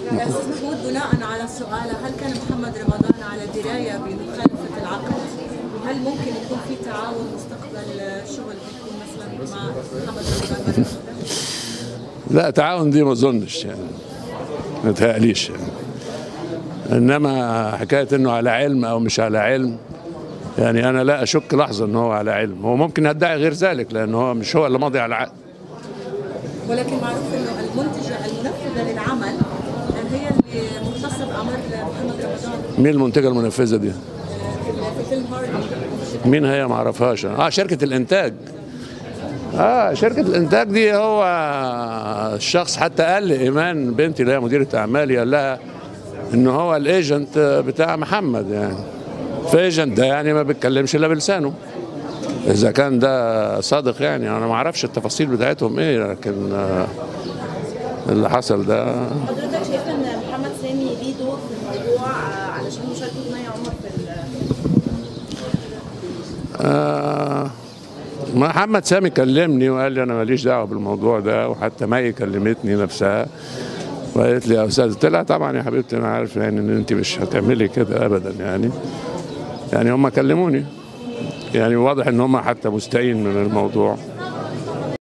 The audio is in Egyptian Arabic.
يا استاذ محمود بناء على سؤاله هل كان محمد رمضان على درايه بمخالفه العقد؟ وهل ممكن يكون في تعاون مستقبل شغل بيكون مثلا مع محمد رمضان مرة أخرى؟ لا تعاون دي ما اظنش يعني ما تهيأليش يعني انما حكايه انه على علم او مش على علم يعني انا لا اشك لحظه ان هو على علم هو ممكن يدعي غير ذلك لان هو مش هو اللي ماضي على عقد ولكن معروف انه المنتجه المنفذه للعمل هي اللي مختصه بامر محمد رمضان مين المنتجه المنفذه دي؟ في في فيلم هاردي مين هي ما اعرفهاش اه شركه الانتاج اه شركه الانتاج دي هو الشخص حتى قال لايمان بنتي اللي هي مديره اعمالي قال لها ان هو الايجنت بتاع محمد يعني فايجنت ده يعني ما بيتكلمش الا بلسانه اذا كان ده صادق يعني انا ما اعرفش التفاصيل بتاعتهم ايه لكن آه، اللي حصل ده حضرتك شايف ان محمد سامي ليه دور في الموضوع آه، علشان مشاركه مي عمر في ال- آه محمد سامي كلمني وقال لي انا ماليش دعوه بالموضوع ده وحتى مي كلمتني نفسها وقالت لي يا استاذ قلت لها طبعا يا حبيبتي انا عارف يعني ان انت مش هتعملي كده ابدا يعني يعني هم كلموني يعني واضح ان هم حتى مستائين من الموضوع